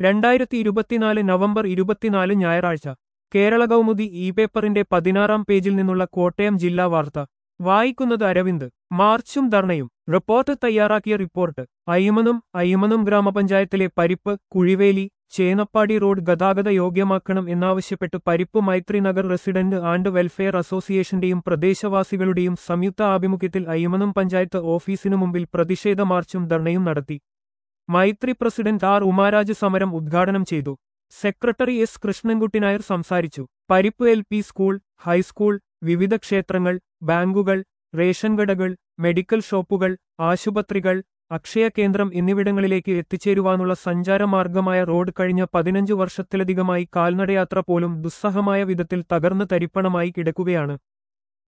രണ്ടായിരത്തി ഇരുപത്തിനാല് നവംബർ ഇരുപത്തിനാല് ഞായറാഴ്ച കേരള കൗമുദി ഇ പേപ്പറിന്റെ പതിനാറാം പേജിൽ നിന്നുള്ള കോട്ടയം ജില്ലാ വാർത്ത വായിക്കുന്നത് അരവിന്ദ് മാർച്ചും ധർണയും റിപ്പോർട്ട് തയ്യാറാക്കിയ റിപ്പോർട്ട് അയ്മനം അയ്മനം ഗ്രാമപഞ്ചായത്തിലെ പരിപ്പ് കുഴിവേലി ചേനപ്പാടി റോഡ് ഗതാഗത യോഗ്യമാക്കണം എന്നാവശ്യപ്പെട്ട് Parippu Maithri Nagar resident and welfare അസോസിയേഷന്റെയും പ്രദേശവാസികളുടെയും സംയുക്ത ആഭിമുഖ്യത്തിൽ അയ്മനം പഞ്ചായത്ത് ഓഫീസിനു മുമ്പിൽ പ്രതിഷേധ മാർച്ചും ധർണയും നടത്തി മൈത്രി പ്രസിഡന്റ് ആർ ഉമാരാജ് സമരം ഉദ്ഘാടനം ചെയ്തു സെക്രട്ടറി എസ് കൃഷ്ണൻകുട്ടി നായർ സംസാരിച്ചു പരിപ്പ് എൽ പി സ്കൂൾ ഹൈസ്കൂൾ വിവിധ ക്ഷേത്രങ്ങൾ ബാങ്കുകൾ റേഷൻ കടകൾ മെഡിക്കൽ ഷോപ്പുകൾ ആശുപത്രികൾ അക്ഷയ കേന്ദ്രം എന്നിവിടങ്ങളിലേക്ക് എത്തിച്ചേരുവാനുള്ള സഞ്ചാരമാർഗമായ റോഡ് കഴിഞ്ഞ പതിനഞ്ചു വർഷത്തിലധികമായി കാൽനടയാത്ര പോലും ദുസ്സഹമായ വിധത്തിൽ തകർന്നു തരിപ്പണമായി കിടക്കുകയാണ്